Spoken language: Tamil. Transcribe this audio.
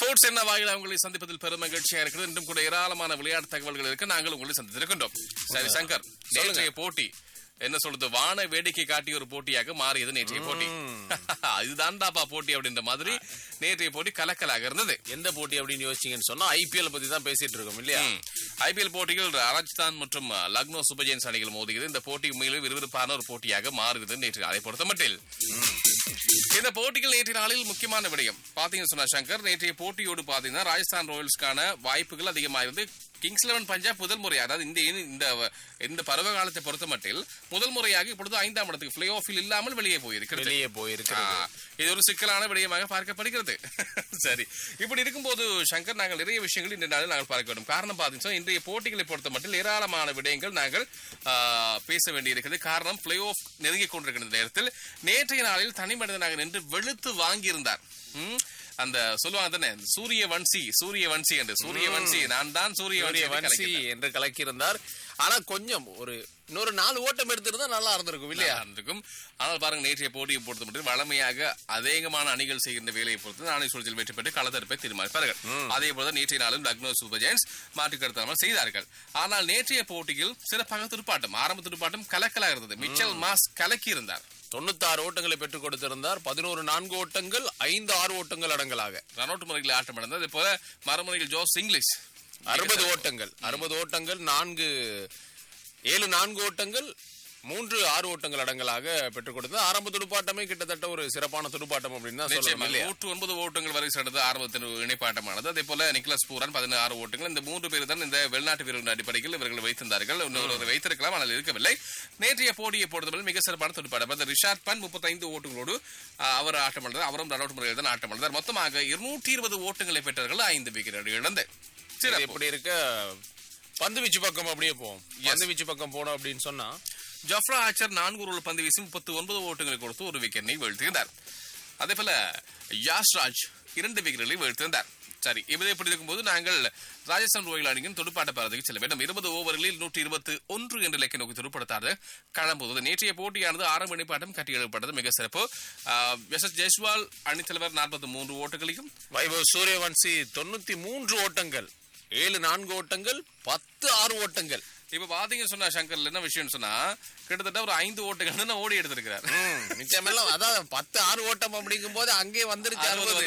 ஸ்போர்ட்ஸ் என்ன வாயிலாக உங்களை சந்திப்பதில் பெரும் மகிழ்ச்சியா இருக்கிறது இன்றும் கூட ஏராளமான விளையாட்டு தகவல்கள் இருக்கு நாங்கள் உங்களை சந்தித்திருக்கின்றோம் சரி சங்கர் நேற்றைய போட்டி என்ன சொல்றது வான வேடிக்கை காட்டிய ஒரு போட்டியாக மாறியது நேற்றைய போட்டி இதுதான்டாப்பா போட்டி அப்படின்ற மாதிரி நேற்றைய போட்டி கலக்கலாக இருந்தது எந்த போட்டி அப்படின்னு யோசிச்சீங்கன்னு சொன்னா ஐபிஎல் பத்தி தான் பேசிட்டு இருக்கோம் இல்லையா ஐபிஎல் போட்டியில் ராஜஸ்தான் மற்றும் லக்னோ சூப்பர் ஜெயின்ஸ் அணிகள் மோதியது இந்த போட்டி உண்மையிலே விறுவிறுப்பான ஒரு போட்டியாக மாறுகிறது நேற்று நாளை பொறுத்த மட்டில் இந்த போட்டிகள் நேற்றைய நாளில் முக்கியமான விடயம் பாத்தீங்கன்னு சொன்னா சங்கர் நேற்றைய போட்டியோடு பாத்தீங்கன்னா ராஜஸ்தான் ராயல்ஸ்க்கான வாய்ப்புகள் அதிகமாயிருந்து கிங்ஸ் லெவன் பஞ்சாப் முதல் முறை அதாவது இந்த இந்த இந்த பருவ காலத்தை பொறுத்த மட்டில் முதல் முறையாக இப்பொழுது ஐந்தாம் இடத்துக்கு பிளே ஆஃபில் இல்லாமல் வெளியே போயிருக்கிறது வெளியே போயிருக்கு ஆ, இது ஒரு சிக்கலான விடயமாக பார்க்கப்படுகிறது சரி இப்படி இருக்கும்போது சங்கர் நாங்கள் நிறைய விஷயங்கள் இந்த நாளில் நாங்கள் பார்க்க வேண்டும் காரணம் பார்த்தீங்கன்னா இன்றைய போட்டிகளை பொறுத்த மட்டும் ஏராளமான விடயங்கள் நாங்கள் ஆ, பேச வேண்டியிருக்கிறது காரணம் பிளே ஆஃப் நெருங்கிக் கொண்டிருக்கிற நேரத்தில் நேற்றைய நாளில் தனி மனிதனாக நின்று வெளுத்து வாங்கியிருந்தார் ம், அந்த சொல்லுவாங்க தானே சூரிய வன்சி சூரிய வன்சி என்று சூரிய வன்சி நான் தான் சூரிய சூரிய வன்சி வன்சி என்று கலக்கியிருந்தார் ஆனா கொஞ்சம் ஒரு இன்னொரு நாலு ஓட்டம் எடுத்திருந்தா நல்லா இருந்திருக்கும் இல்லையா இருக்கும் ஆனால் பாருங்க நேற்றைய போட்டியை பொறுத்த மட்டும் வளமையாக அதேகமான அணிகள் செய்கின்ற வேலையை பொறுத்து நாணய சுழற்சியில் வெற்றி பெற்று களத்தடுப்பை தீர்மானிப்பார்கள் அதே போல நேற்றைய நாளும் லக்னோ சூப்பர் ஜெயின்ஸ் மாற்று கருத்தாமல் செய்தார்கள் ஆனால் நேற்றைய போட்டியில் சிறப்பாக துடுப்பாட்டம் ஆரம்ப துடுப்பாட்டம் கலக்கலாக இருந்தது மிச்சல் மாஸ் கலக்கி இருந்தார் தொண்ணூத்தாறு ஓட்டங்களை பெற்றுக் கொடுத்திருந்தார் பதினோரு நான்கு ஓட்டங்கள் ஐந்து ஆறு ஓட்டங்கள் அடங்கலாக ரனோட்டு முறையில் ஆட்டம் நடந்தது அதே போல மறுமுறையில் ஜோஸ் இங்கிலீஷ் அறுபது ஓட்டங்கள் அறுபது ஓட்டங்கள் நான்கு ஏழு நான்கு ஓட்டங்கள் மூன்று ஆறு ஓட்டங்கள் அடங்கலாக பெற்றுக் கொடுத்தது ஆரம்ப துடுப்பாட்டமே கிட்டத்தட்ட ஒரு சிறப்பான துடுப்பாட்டம் அப்படின்னு தான் சொல்லணும் நிச்சயமாக இல்லையா நூற்று ஒன்பது ஓட்டங்கள் வரை சென்றது ஆரம்பத்தின் இணைப்பாட்டமானது அதே போல நிக்கலஸ் பூரன் பதினாறு ஓட்டங்கள் இந்த மூன்று பேர் தான் இந்த வெளிநாட்டு வீரர்கள் அடிப்படையில் இவர்கள் வைத்திருந்தார்கள் இன்னொரு வைத்திருக்கலாம் ஆனால் இருக்கவில்லை நேற்றைய போட்டியை பொறுத்தவரை மிக சிறப்பான துடுப்பாட்டம் அந்த ரிஷாட் பன் முப்பத்தைந்து ஓட்டங்களோடு ஆ, அவர் ஆட்டம் இழந்தார் அவரும் ரன் முறையில் தான் ஆட்டம் இழந்தார் மொத்தமாக இருநூற்றி இருபது ஓட்டங்களை பெற்றார்கள் ஐந்து விக்கெட் இழந்து இது சிறப்பு எப்படி இருக்க பந்து வீச்சு பக்கம் அப்படியே போவோம் பந்து வீச்சு பக்கம் போனோம் அப்படின்னு சொன்னா ஜஃப்ரா ஆச்சர் நான்கு ஒரு பந்து வீசி முப்பத்தி ஒன்பது ஓட்டங்களை கொடுத்து ஒரு விக்கெட்டை வீழ்த்தியிருந்தார் அதே போல யாஷ்ராஜ் இரண்டு விக்கெட்டுகளை வீழ்த்தியிருந்தார் சரி இது இப்படி இருக்கும்போது நாங்கள் ராஜஸ்தான் ரோயல் அணியின் துடுப்பாட்ட பரதுக்கு செல்ல வேண்டும் இருபது ஓவர்களில் நூற்றி இருபத்தி ஒன்று என்ற இலக்கை நோக்கி துடுப்படுத்தாது களம்போது நேற்றைய போட்டியானது ஆறாம் இணைப்பாட்டம் கட்டி எழுப்பப்பட்டது மிக சிறப்பு ஆஹ், எஸ் எஸ் ஜெய்ஸ்வால் அணித்தலைவர் நாற்பத்தி மூன்று ஓட்டுகளையும் வைபவ் சூரியவன்சி தொண்ணூத்தி மூன்று ஓட்டங்கள் ஏழு நான்கு ஓட்டங்கள் பத்து ஆறு ஓட்டங்கள் இப்ப பாத்தீங்கன்னு சொன்னா சங்கர் என்ன விஷயம் சொன்னா கிட்டத்தட்ட ஒரு ஐந்து ஓட்டுகள் தான் ஓடி எடுத்திருக்கிறார் ம், மிச்சமெல்லாம் அதான் பத்து ஆறு ஓட்டம் அப்படிங்கும் போது அங்கே வந்துருச்சு அறுபது அறுபது